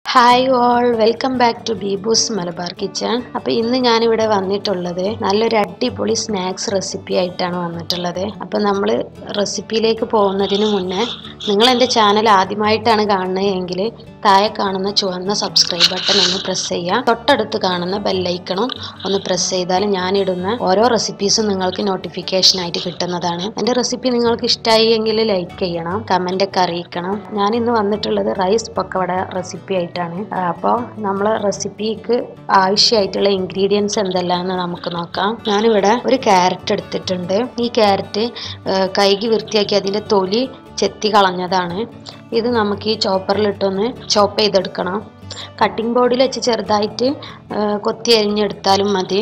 hi all welcome back to Beebu's Malabar kitchen അപ്പോൾ ഇന്ന് ഞാനിവിടെ വന്നിട്ടുള്ളത് നല്ലൊരു അടിപൊളി സ്നാക്സ് റെസിപ്പി ആയിട്ടാണ് വന്നിട്ടുള്ളത് അപ്പോൾ നമ്മൾ റെസിപ്പിയിലേക്ക് പോകുന്നതിന് മുന്നേ നിങ്ങൾ എൻ്റെ ചാനൽ ആദ്യമായിട്ടാണ് കാണുന്നതെങ്കിൽ താഴെ കാണുന്ന ചുവന്ന സബ്സ്ക്രൈബ് ബട്ടൺ ഒന്ന് പ്രസ് ചെയ്യുക തൊട്ടടുത്ത് കാണുന്ന ബെല്ലൈക്കണും ഒന്ന് പ്രസ് ചെയ്താൽ ഞാനിടുന്ന ഓരോ റെസിപ്പീസും നിങ്ങൾക്ക് നോട്ടിഫിക്കേഷൻ ആയിട്ട് കിട്ടുന്നതാണ് എൻ്റെ റെസിപ്പി നിങ്ങൾക്ക് ഇഷ്ടമായി എങ്കിൽ ലൈക്ക് ചെയ്യണം കമൻ്റ് ഒക്കെ അറിയിക്കണം ഞാൻ ഇന്ന് വന്നിട്ടുള്ളത് റൈസ് പക്കവട റെസിപ്പി ആയിട്ടാണ് അപ്പോൾ നമ്മൾ റെസിപ്പിക്ക് ആവശ്യമായിട്ടുള്ള ഇൻഗ്രീഡിയൻസ് എന്തെല്ലാമെന്ന് നമുക്ക് നോക്കാം ഞാനിവിടെ ഒരു ക്യാരറ്റ് എടുത്തിട്ടുണ്ട് ഈ ക്യാരറ്റ് കൈകി വൃത്തിയാക്കി അതിൻ്റെ തൊലി ചെത്തി കളഞ്ഞതാണ് ഇത് നമുക്ക് ഈ ചോപ്പറിലിട്ടൊന്ന് ചോപ്പ് ചെയ്തെടുക്കണം കട്ടിംഗ് ബോർഡിൽ വെച്ച് ചെറുതായിട്ട് കൊത്തി അരിഞ്ഞെടുത്താലും മതി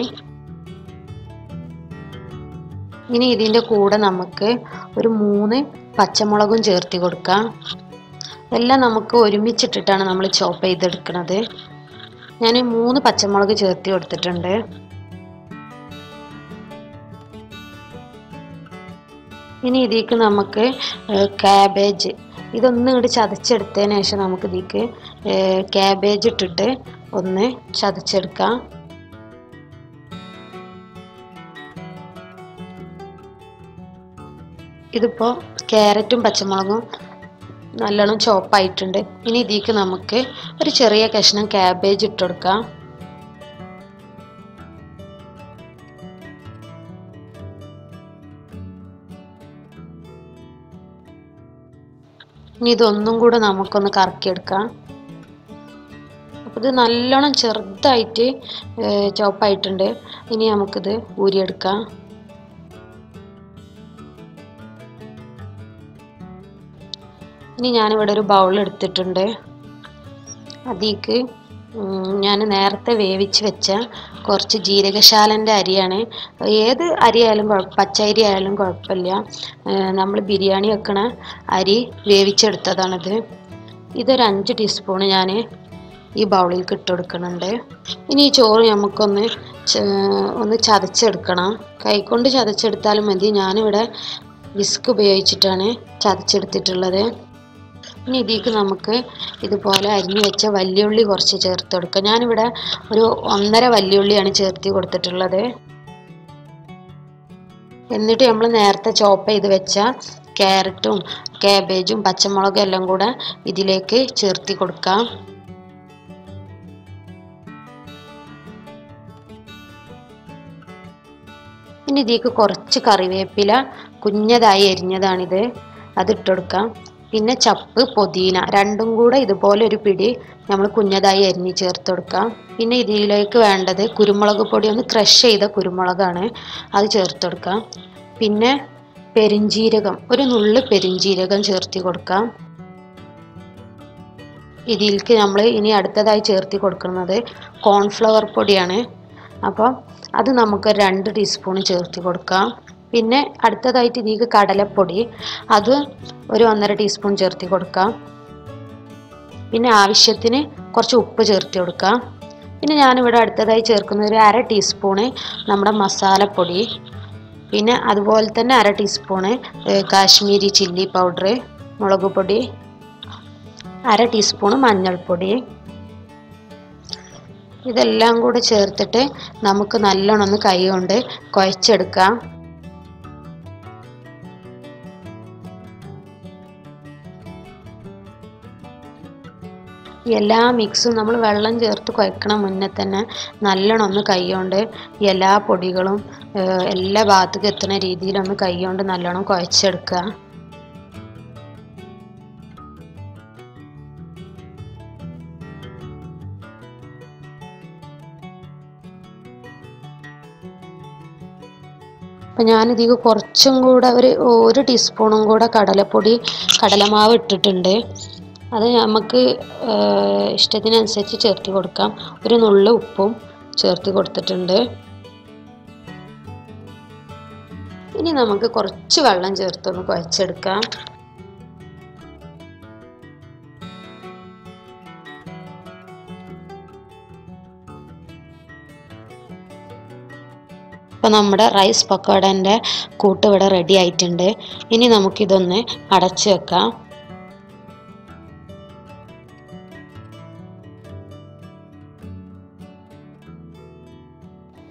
ഇനി ഇതിൻ്റെ കൂടെ നമുക്ക് ഒരു മൂന്ന് പച്ചമുളകും ചേർത്തി കൊടുക്കാം എല്ലാം നമുക്ക് ഒരുമിച്ചിട്ടിട്ടാണ് നമ്മൾ ചോപ്പ് ചെയ്തെടുക്കുന്നത് ഞാൻ മൂന്ന് പച്ചമുളക് ചേർത്തി കൊടുത്തിട്ടുണ്ട് ഇനി ഇതിലേക്ക് നമുക്ക് ക്യാബേജ് ഇതൊന്നും ഇങ്ങോട്ട് ചതച്ചെടുത്തതിന് ശേഷം നമുക്ക് ഇതിലേക്ക് ക്യാബേജ് ഇട്ടിട്ട് ഒന്ന് ചതച്ചെടുക്കാം ഇതിപ്പോൾ ക്യാരറ്റും പച്ചമുളകും നല്ലോണം ചോപ്പായിട്ടുണ്ട് ഇനി ഇതിലേക്ക് നമുക്ക് ഒരു ചെറിയ കഷ്ണം ക്യാബേജ് ഇട്ട് കൊടുക്കാം ഇനി ഇതൊന്നും കൂടെ നമുക്കൊന്ന് കറക്കിയെടുക്കാം അപ്പോൾ ഇത് നല്ലോണം ചെറുതായിട്ട് ചോപ്പായിട്ടുണ്ട് ഇനി നമുക്കിത് ഊരിയെടുക്കാം ഇനി ഞാനിവിടെ ഒരു ബൗൾ എടുത്തിട്ടുണ്ട് അതിലേക്ക് ഞാൻ നേരത്തെ വേവിച്ച് വെച്ച കുറച്ച് ജീരകശാലൻ്റെ അരിയാണ് ഏത് അരി ആയാലും കുഴപ്പം പച്ച അരി ആയാലും കുഴപ്പമില്ല നമ്മൾ ബിരിയാണി വെക്കണ അരി വേവിച്ചെടുത്തതാണിത് ഇതൊരു അഞ്ച് ടീസ്പൂണ് ഞാൻ ഈ ബൗളിലേക്ക് ഇട്ട് കൊടുക്കുന്നുണ്ട് ഇനി ഈ ചോറ് നമുക്കൊന്ന് ഒന്ന് ചതച്ചെടുക്കണം കൈകൊണ്ട് ചതച്ചെടുത്താലും മതി ഞാനിവിടെ വിസ്ക് ഉപയോഗിച്ചിട്ടാണ് ചതച്ചെടുത്തിട്ടുള്ളത് ഇനി ഇതിലേക്ക് നമുക്ക് ഇതുപോലെ അരിഞ്ഞു വെച്ച വല്യുള്ളി കുറച്ച് ചേർത്ത് കൊടുക്കുക ഞാനിവിടെ ഒരു ഒന്നര വല്യുള്ളിയാണ് ചേർത്തി കൊടുത്തിട്ടുള്ളത് എന്നിട്ട് നമ്മൾ നേരത്തെ ചോപ്പ് ചെയ്ത് വെച്ച ക്യാരറ്റും കാബേജും പച്ചമുളകും എല്ലാം കൂടെ ഇതിലേക്ക് ചേർത്തി കൊടുക്കാം ഇനി ഇതിലേക്ക് കുറച്ച് കറിവേപ്പില കുഞ്ഞതായി എരിഞ്ഞതാണിത് അതിട്ട് കൊടുക്കാം പിന്നെ ചപ്പ് പൊതീന രണ്ടും കൂടെ ഇതുപോലെ ഒരു പിടി നമ്മൾ കുഞ്ഞതായി അരിഞ്ഞ് ചേർത്ത് കൊടുക്കാം പിന്നെ ഇതിലേക്ക് വേണ്ടത് കുരുമുളക് പൊടി ഒന്ന് ക്രഷ് ചെയ്ത കുരുമുളകാണ് അത് ചേർത്ത് കൊടുക്കാം പിന്നെ പെരിഞ്ജീരകം ഒരു നുള്ള് പെരിഞ്ജീരകം ചേർത്തി കൊടുക്കാം ഇതിലേക്ക് നമ്മൾ ഇനി അടുത്തതായി ചേർത്തി കൊടുക്കുന്നത് കോൺഫ്ലവർ പൊടിയാണ് അപ്പോൾ അത് നമുക്ക് രണ്ട് ടീസ്പൂൺ ചേർത്തി കൊടുക്കാം പിന്നെ അടുത്തതായിട്ട് ഇതിലേക്ക് കടലപ്പൊടി അത് ഒരു ഒന്നര ടീസ്പൂൺ ചേർത്തി കൊടുക്കാം പിന്നെ ആവശ്യത്തിന് കുറച്ച് ഉപ്പ് ചേർത്തി കൊടുക്കാം പിന്നെ ഞാനിവിടെ അടുത്തതായി ചേർക്കുന്ന ഒരു അര ടീസ്പൂണ് നമ്മുടെ മസാലപ്പൊടി പിന്നെ അതുപോലെ തന്നെ അര ടീസ്പൂണ് കാശ്മീരി ചില്ലി പൗഡർ മുളക് പൊടി അര ടീസ്പൂണ് മഞ്ഞൾപ്പൊടി ഇതെല്ലാം കൂടെ ചേർത്തിട്ട് നമുക്ക് നല്ലോണം ഒന്ന് കൈ കൊണ്ട് കുഴച്ചെടുക്കാം എല്ലാ മിക്സും നമ്മൾ വെള്ളം ചേർത്ത് കുഴക്കണ മുന്നേ തന്നെ നല്ലോണം ഒന്ന് കൈകൊണ്ട് എല്ലാ പൊടികളും എല്ലാ ഭാഗത്തേക്ക് എത്തുന്ന രീതിയിലൊന്ന് കൈകൊണ്ട് നല്ലോണം കുഴച്ചെടുക്കുക അപ്പം ഞാനിതിൽ കുറച്ചും കൂടെ ഒരു ഒരു ടീസ്പൂണും കൂടെ കടലപ്പൊടി കടലമാവ് ഇട്ടിട്ടുണ്ട് അത് നമുക്ക് ഇഷ്ടത്തിനനുസരിച്ച് ചേർത്ത് കൊടുക്കാം ഒരു നുള്ളു ഉപ്പും ചേർത്ത് കൊടുത്തിട്ടുണ്ട് ഇനി നമുക്ക് കുറച്ച് വെള്ളം ചേർത്തൊന്ന് കുഴച്ചെടുക്കാം അപ്പോൾ നമ്മുടെ റൈസ് പക്കോടൻ്റെ കൂട്ട് ഇവിടെ റെഡി ആയിട്ടുണ്ട് ഇനി നമുക്കിതൊന്ന് അടച്ചു വെക്കാം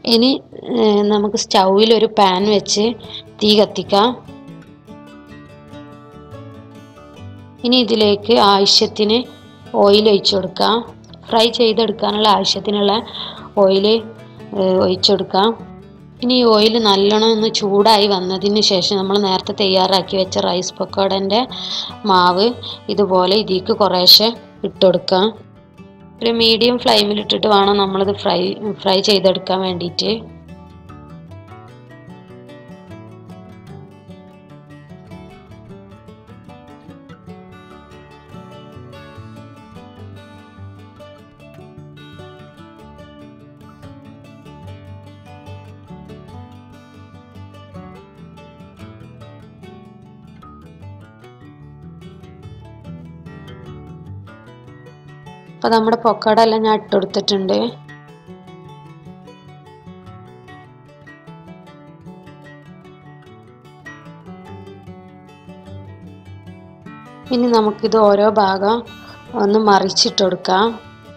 ഇനി ഏഹ്, നമുക്ക് സ്റ്റൗവിൽ ഒരു പാൻ വെച്ച് തീ കത്തിക്കാം ഇനി ഇതിലേക്ക് ആവശ്യത്തിന് ഓയിൽ ഒഴിച്ചു കൊടുക്കാം ഫ്രൈ ചെയ്തെടുക്കാനുള്ള ആവശ്യത്തിനുള്ള ഓയിൽ ഒഴിച്ചു കൊടുക്കാം ഇനി ഈ ഓയിൽ നല്ലോണം ഒന്ന് ചൂടായി വന്നതിന് ശേഷം നമ്മൾ നേരത്തെ തയ്യാറാക്കി വെച്ച റൈസ് പക്കോടൻ്റെ മാവ് ഇതുപോലെ ഇതിലേക്ക് കുറേശ്ശെ ഇട്ട് കൊടുക്കാം ഒരു മീഡിയം ഫ്ലെയിമിൽ ഇട്ടിട്ട് വേണം നമ്മളിത് ഫ്രൈ ഫ്രൈ ചെയ്തെടുക്കാൻ വേണ്ടിയിട്ട് അപ്പോൾ നമ്മുടെ പൊക്കോട എല്ലാം ഞാൻ ഇട്ട് കൊടുത്തിട്ടുണ്ട് ഇനി നമുക്കിത് ഓരോ ഭാഗം ഒന്ന് മറിച്ചിട്ട് കൊടുക്കാം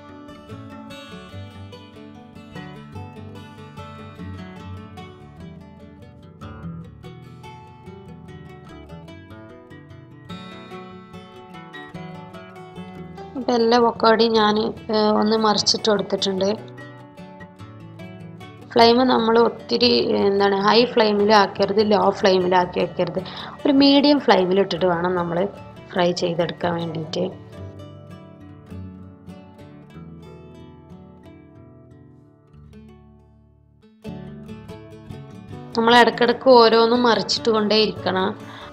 ഇപ്പം എല്ലാ പൊക്കോടിയും ഞാൻ ഒന്ന് മറിച്ചിട്ട് കൊടുത്തിട്ടുണ്ട് ഫ്ലെയിം നമ്മൾ ഒത്തിരി എന്താണ് ഹൈ ഫ്ലെയിമിൽ ആക്കരുത് ലോ ഫ്ലെയിമിലാക്കി വെക്കരുത് ഒരു മീഡിയം ഫ്ലെയിമിൽ ഇട്ടിട്ട് വേണം നമ്മൾ ഫ്രൈ ചെയ്തെടുക്കാൻ വേണ്ടിയിട്ട് നമ്മൾ ഇടക്കിടക്ക് ഓരോന്നും മറിച്ചിട്ട് കൊണ്ടേ ഇരിക്കണം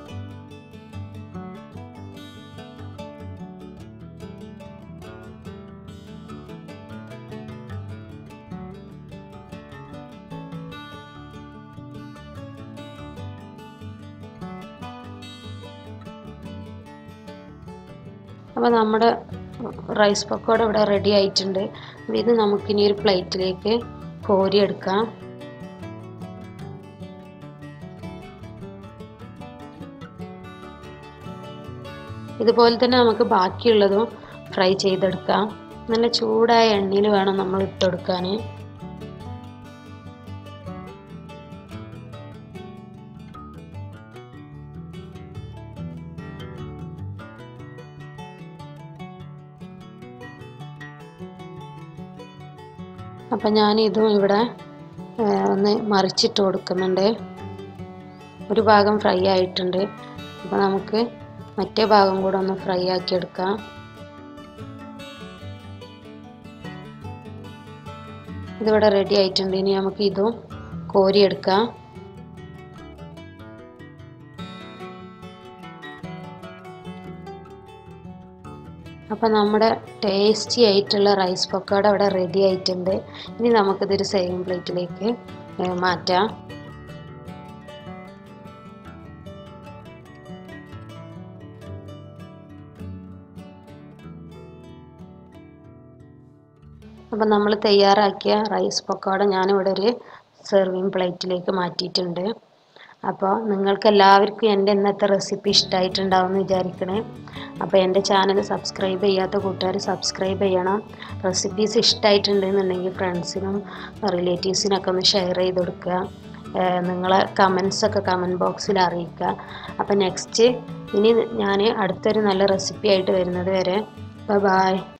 അപ്പോൾ നമ്മുടെ റൈസ് പക്കോട ഇവിടെ റെഡി ആയിട്ടുണ്ട് അപ്പോൾ ഇത് നമുക്കിനി ഒരു പ്ലേറ്റിലേക്ക് കോരിയെടുക്കാം ഇതുപോലെ തന്നെ നമുക്ക് ബാക്കിയുള്ളതും ഫ്രൈ ചെയ്തെടുക്കാം നല്ല ചൂടായ എണ്ണയിൽ വേണം നമ്മൾ ഇട്ടെടുക്കാൻ അപ്പം ഞാൻ ഇതും ഇവിടെ ഏഹ്, ഒന്ന് മറിച്ചിട്ട് കൊടുക്കുന്നുണ്ട് ഒരു ഭാഗം ഫ്രൈ ആയിട്ടുണ്ട് അപ്പോൾ നമുക്ക് മറ്റേ ഭാഗം കൂടെ ഒന്ന് ഫ്രൈ ആക്കി എടുക്കാം ഇതിവിടെ റെഡി ആയിട്ടുണ്ട് ഇനി നമുക്ക് ഇതും കോരിയെടുക്കാം അപ്പോൾ നമ്മുടെ ടേസ്റ്റി ആയിട്ടുള്ള റൈസ് പക്കോട ഇവിടെ റെഡി ആയിട്ടുണ്ട് ഇനി നമുക്കിതൊരു സേവിങ് പ്ലേറ്റിലേക്ക് ഏഹ്, മാറ്റാം അപ്പം നമ്മൾ തയ്യാറാക്കിയ റൈസ് പക്കോട ഞാനിവിടെ ഒരു സെർവിങ് പ്ലേറ്റിലേക്ക് മാറ്റിയിട്ടുണ്ട് അപ്പോൾ നിങ്ങൾക്ക് എല്ലാവർക്കും എൻ്റെ ഇന്നത്തെ റെസിപ്പി ഇഷ്ടമായിട്ടുണ്ടാവും എന്ന് വിചാരിക്കണേ അപ്പോൾ എൻ്റെ ചാനൽ സബ്സ്ക്രൈബ് ചെയ്യാത്ത കൂട്ടുകാർ സബ്സ്ക്രൈബ് ചെയ്യണം റെസിപ്പീസ് ഇഷ്ടമായിട്ടുണ്ടെന്നുണ്ടെങ്കിൽ ഫ്രണ്ട്സിനും റിലേറ്റീവ്സിനൊക്കെ ഒന്ന് ഷെയർ ചെയ്ത് കൊടുക്കുക ഏഹ് നിങ്ങളെ കമൻസൊക്കെ കമൻറ്റ് ബോക്സിൽ അറിയിക്കുക അപ്പോൾ നെക്സ്റ്റ് ഇനി ഞാൻ അടുത്തൊരു നല്ല റെസിപ്പി ആയിട്ട് വരുന്നത് വരെ ബൈ